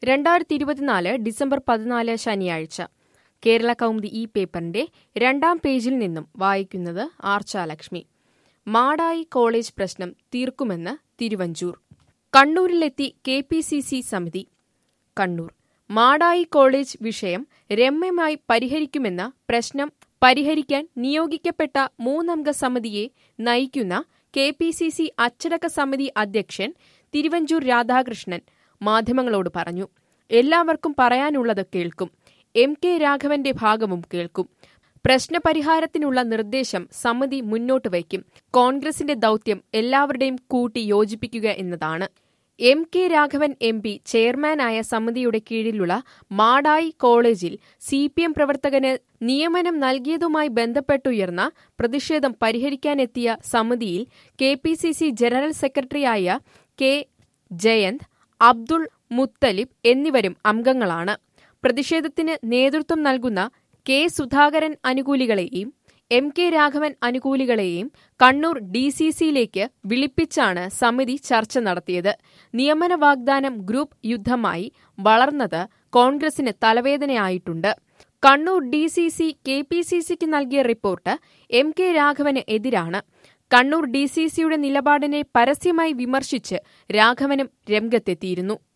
രണ്ടായിരത്തി ഇരുപത്തിനാല് ഡിസംബർ പതിനാല് ശനിയാഴ്ച കേരള കൗമുദി ഈ പേപ്പറിന്റെ രണ്ടാം പേജിൽ നിന്നും വായിക്കുന്നത് ആർച്ചാലക്ഷ്മി മാടായി കോളേജ് പ്രശ്നം തീർക്കുമെന്ന് തിരുവഞ്ചൂർ കണ്ണൂരിലെത്തി കെ പി സി സി സമിതി കണ്ണൂർ മാടായി കോളേജ് വിഷയം രമ്യമായി പരിഹരിക്കുമെന്ന പ്രശ്നം പരിഹരിക്കാൻ നിയോഗിക്കപ്പെട്ട മൂന്നംഗ സമിതിയെ നയിക്കുന്ന കെ പി സി സി അച്ചടക്ക സമിതി അധ്യക്ഷൻ തിരുവഞ്ചൂർ രാധാകൃഷ്ണൻ മാധ്യമങ്ങളോട് പറഞ്ഞു എല്ലാവർക്കും പറയാനുള്ളത് കേൾക്കും എം കെ രാഘവന്റെ ഭാഗവും കേൾക്കും പ്രശ്നപരിഹാരത്തിനുള്ള നിർദ്ദേശം സമിതി മുന്നോട്ട് വയ്ക്കും കോൺഗ്രസിന്റെ ദൌത്യം എല്ലാവരുടെയും കൂട്ടി യോജിപ്പിക്കുക എന്നതാണ് M K Raghavan M P ചെയർമാനായ സമിതിയുടെ കീഴിലുള്ള മാടായി കോളേജിൽ സി പി എം പ്രവർത്തകന് നിയമനം നൽകിയതുമായി ബന്ധപ്പെട്ടുയർന്ന പ്രതിഷേധം പരിഹരിക്കാനെത്തിയ സമിതിയിൽ K P C C general സെക്രട്ടറിയായ കെ ജയന്ത് അബ്ദുൾ മുത്തലിബ് എന്നിവരും അംഗങ്ങളാണ് പ്രതിഷേധത്തിന് നേതൃത്വം നൽകുന്ന കെ സുധാകരൻ അനുകൂലികളെയും എം കെ രാഘവൻ അനുകൂലികളെയും കണ്ണൂർ ഡി സി സിയിലേക്ക് വിളിപ്പിച്ചാണ് സമിതി ചർച്ച നടത്തിയത് നിയമന വാഗ്ദാനം ഗ്രൂപ്പ് യുദ്ധമായി വളർന്നത് കോൺഗ്രസിന് തലവേദനയായിട്ടുണ്ട് Kannur D C C K P C സിക്ക് നൽകിയ റിപ്പോർട്ട് എം കെ രാഘവന് എതിരാണ് കണ്ണൂർ ഡി സി സിയുടെ നിലപാടിനെ പരസ്യമായി വിമർശിച്ച് രാഘവനും രംഗത്തെത്തിയിരുന്നു